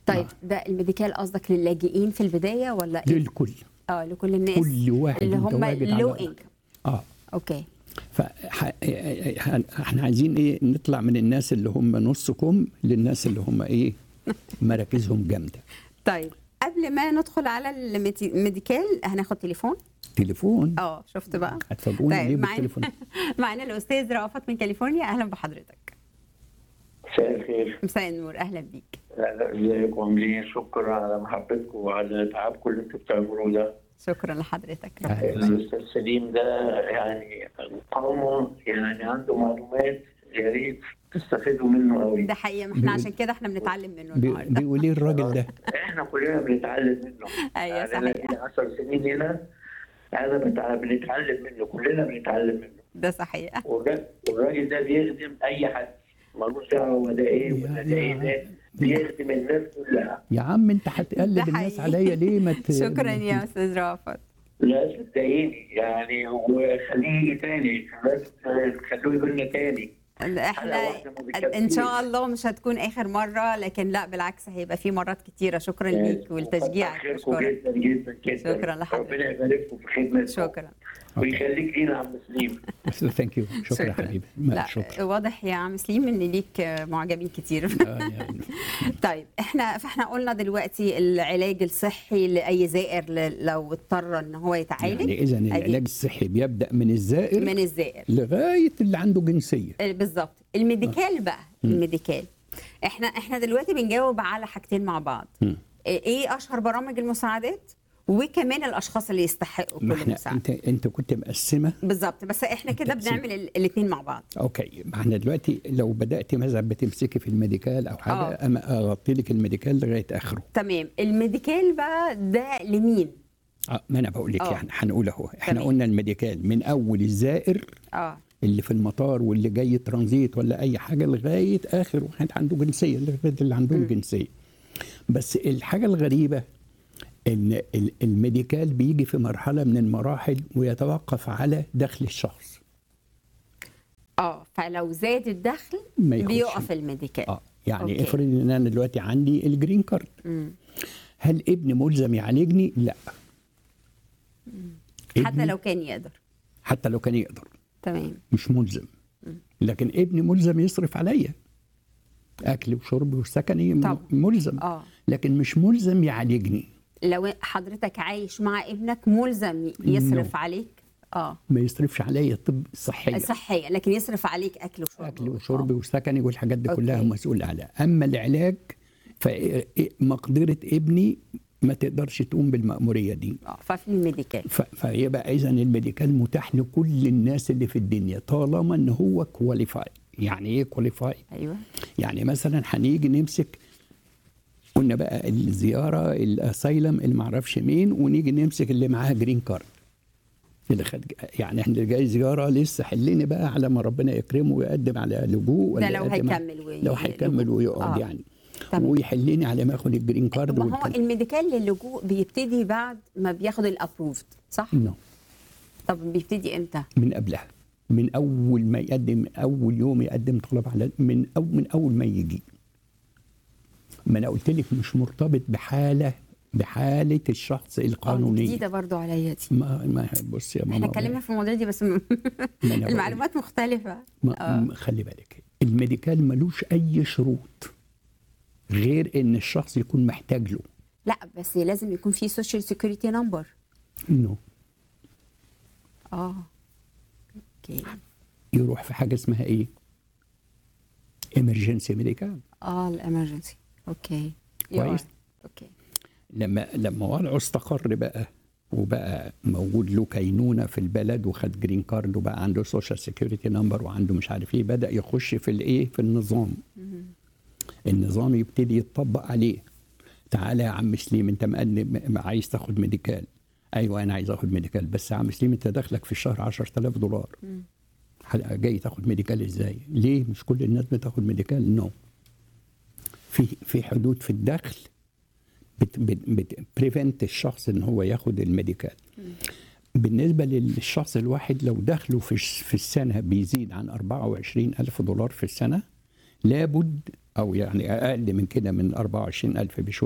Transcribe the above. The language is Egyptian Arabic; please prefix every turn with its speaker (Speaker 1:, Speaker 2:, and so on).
Speaker 1: طيب ده الميديكال قصدك للاجئين في البدايه ولا ايه؟
Speaker 2: للكل
Speaker 1: اه لكل الناس
Speaker 2: كل واحد
Speaker 1: اللي هم
Speaker 2: متواجد
Speaker 1: لو
Speaker 2: على-
Speaker 1: انكم
Speaker 2: اه
Speaker 1: اوكي
Speaker 2: فاحنا عايزين ايه نطلع من الناس اللي هم نص كم للناس اللي هم ايه مراكزهم جامده
Speaker 1: طيب قبل ما ندخل على الميدي- الميديكال هناخد تليفون
Speaker 2: تليفون
Speaker 1: اه شفت بقى
Speaker 2: هتفاجئوني
Speaker 1: طيب،
Speaker 2: ليه
Speaker 1: معانا-
Speaker 2: بالتليفون
Speaker 1: معانا الاستاذ رأفت من كاليفورنيا اهلا بحضرتك
Speaker 3: مساء الخير
Speaker 1: مساء النور اهلا بيك
Speaker 3: أهلا، ازيكم عاملين شكرا على محبتكم وعلى تعبكم اللي انتوا بتعملوه ده
Speaker 1: شكرا لحضرتك
Speaker 2: أهلا.
Speaker 3: الاستاذ سليم ده يعني قوم يعني عنده معلومات يا ريت تستفيدوا منه قوي
Speaker 1: ده حقيقه ما احنا عشان كده احنا بنتعلم منه
Speaker 2: بي-
Speaker 1: النهارده
Speaker 2: بيقول ايه الراجل ده
Speaker 3: احنا كلنا بنتعلم منه
Speaker 1: أيوة،
Speaker 3: يعني انا
Speaker 1: صحيح.
Speaker 3: لي 10 سنين هنا انا بتع- بنتعلم منه كلنا بنتعلم منه
Speaker 1: ده صحيح
Speaker 3: والراجل والراجل ده بيخدم اي حد ملوش دعوه هو ده ايه ولا ده ايه ده بيخدم الناس كلها
Speaker 2: يا عم انت
Speaker 1: ده
Speaker 2: هتقلب الناس
Speaker 1: حقيقي.
Speaker 2: عليا ليه ما ت...
Speaker 1: شكرا يا استاذ رأفت
Speaker 3: لا صدقيني يعني وخليه يجي تاني لازم تخلوه يقول لنا تاني
Speaker 1: احنا
Speaker 3: حلقة واحدة ما بتكفيش.
Speaker 1: ان شاء الله مش هتكون اخر مره لكن لا بالعكس هيبقى في مرات كتيره شكرا ليك ولتشجيعك
Speaker 3: خيركم
Speaker 1: اشكرك
Speaker 3: جدا جدا جدا
Speaker 1: شكرا لحضرتك.
Speaker 3: ربنا يبارككم في خدمتكم
Speaker 1: شكرا
Speaker 3: ويخليك لينا عم سليم
Speaker 2: ثانك يو شكرا يا حبيبي ما
Speaker 1: لا
Speaker 2: شكرا
Speaker 1: واضح يا عم سليم ان ليك معجبين كتير
Speaker 2: آه، يعني
Speaker 1: طيب احنا فاحنا قلنا دلوقتي العلاج الصحي لاي زائر ل- لو اضطر ان هو يتعالج
Speaker 2: يعني اذا العلاج الصحي بيبدا من الزائر
Speaker 1: من الزائر
Speaker 2: لغايه اللي عنده جنسيه
Speaker 1: آه، بالظبط الميديكال بقى الميديكال احنا احنا دلوقتي بنجاوب على حاجتين مع بعض
Speaker 2: مم.
Speaker 1: ايه اشهر برامج المساعدات وكمان الاشخاص اللي يستحقوا
Speaker 2: ما
Speaker 1: كل
Speaker 2: احنا
Speaker 1: مساعده
Speaker 2: انت انت كنت مقسمه
Speaker 1: بالظبط بس احنا كده
Speaker 2: تقسيم.
Speaker 1: بنعمل الاثنين مع بعض
Speaker 2: اوكي ما احنا دلوقتي لو بدات مثلا بتمسكي في الميديكال او حاجه
Speaker 1: آه.
Speaker 2: اما اغطي لك الميديكال لغايه اخره
Speaker 1: تمام الميديكال بقى ده لمين
Speaker 2: آه ما انا بقول لك
Speaker 1: آه.
Speaker 2: يعني هنقول اهو احنا
Speaker 1: تمام.
Speaker 2: قلنا الميديكال من اول الزائر
Speaker 1: اه
Speaker 2: اللي في المطار واللي جاي ترانزيت ولا اي حاجه لغايه اخر واحد عنده جنسيه لغايه اللي عندهم جنسيه بس الحاجه الغريبه ان ال- الميديكال بيجي في مرحله من المراحل ويتوقف على دخل الشخص
Speaker 1: اه فلو زاد الدخل
Speaker 2: ما يخش.
Speaker 1: بيقف الميديكال
Speaker 2: اه يعني
Speaker 1: أوكي.
Speaker 2: افرض ان انا دلوقتي عندي الجرين كارد
Speaker 1: مم.
Speaker 2: هل ابني ملزم يعالجني؟ لا
Speaker 1: حتى
Speaker 2: ابني-
Speaker 1: لو كان يقدر
Speaker 2: حتى لو كان يقدر
Speaker 1: تمام
Speaker 2: مش ملزم لكن ابني ملزم يصرف عليا اكل وشرب وسكني م-
Speaker 1: طبعا.
Speaker 2: ملزم
Speaker 1: اه
Speaker 2: لكن مش ملزم يعالجني
Speaker 1: لو حضرتك عايش مع ابنك ملزم يصرف
Speaker 2: No.
Speaker 1: عليك اه
Speaker 2: ما يصرفش عليا طب صحيه
Speaker 1: صحية لكن يصرف عليك اكل وشرب
Speaker 2: اكل وشرب وسكني والحاجات دي
Speaker 1: أوكي.
Speaker 2: كلها مسؤول عليها اما العلاج فمقدره ابني ما تقدرش تقوم بالمأمورية دي
Speaker 1: اه ففي الميديكال
Speaker 2: ف- فيبقى اذا الميديكال متاح لكل الناس اللي في الدنيا طالما ان هو كواليفاي يعني ايه كواليفاي
Speaker 1: ايوه
Speaker 2: يعني مثلا هنيجي نمسك قلنا بقى الزياره الاسايلم اللي معرفش مين ونيجي نمسك اللي معاه جرين كارد اللي خد يعني احنا اللي جاي زياره لسه حليني بقى على ما ربنا يكرمه ويقدم على لجوء ولا
Speaker 1: ده لو
Speaker 2: يقدم على-
Speaker 1: هيكمل وي-
Speaker 2: لو هيكمل ويقعد
Speaker 1: آه.
Speaker 2: يعني
Speaker 1: تمام.
Speaker 2: ويحلني على ما اخد الجرين كارد
Speaker 1: ما هو
Speaker 2: والكلام.
Speaker 1: الميديكال للجوء بيبتدي بعد ما بياخد الابروفد صح؟
Speaker 2: نو
Speaker 1: طب بيبتدي امتى؟
Speaker 2: من قبلها من اول ما يقدم اول يوم يقدم طلب على من أو من اول ما يجي ما انا قلت لك مش مرتبط بحاله بحاله الشخص
Speaker 1: آه،
Speaker 2: القانونيه
Speaker 1: جديده برضو عليا دي
Speaker 2: ما ما بص يا ماما
Speaker 1: احنا اتكلمنا في المواضيع دي بس م-
Speaker 2: ما أنا بقول-
Speaker 1: المعلومات مختلفه
Speaker 2: ما
Speaker 1: آه.
Speaker 2: م- خلي بالك الميديكال ملوش اي شروط غير ان الشخص يكون محتاج له
Speaker 1: لا بس لازم يكون في سوشيال سيكوريتي نمبر
Speaker 2: انه
Speaker 1: اه اوكي
Speaker 2: يروح في حاجه اسمها ايه؟ ايمرجنسي ميديكال
Speaker 1: اه الامرجنسي اوكي You
Speaker 2: كويس.
Speaker 1: are. اوكي
Speaker 2: لما لما وضعه استقر بقى وبقى موجود له كينونه في البلد وخد جرين كارد وبقى عنده سوشيال سيكيورتي نمبر وعنده مش عارف ايه بدا يخش في الايه في النظام النظام يبتدي يتطبق عليه تعالى يا عم سليم انت مقدم عايز تاخد ميديكال ايوه انا عايز اخد ميديكال بس يا عم سليم انت داخلك في الشهر 10000 دولار حلقة جاي تاخد ميديكال ازاي ليه مش كل الناس بتاخد ميديكال نو في في حدود في الدخل بت بت بت بريفنت الشخص ان هو ياخد الميديكال بالنسبه للشخص الواحد لو دخله في الس- في السنه بيزيد عن 24 الف دولار في السنه لابد او يعني اقل من كده من 24 الف بشويه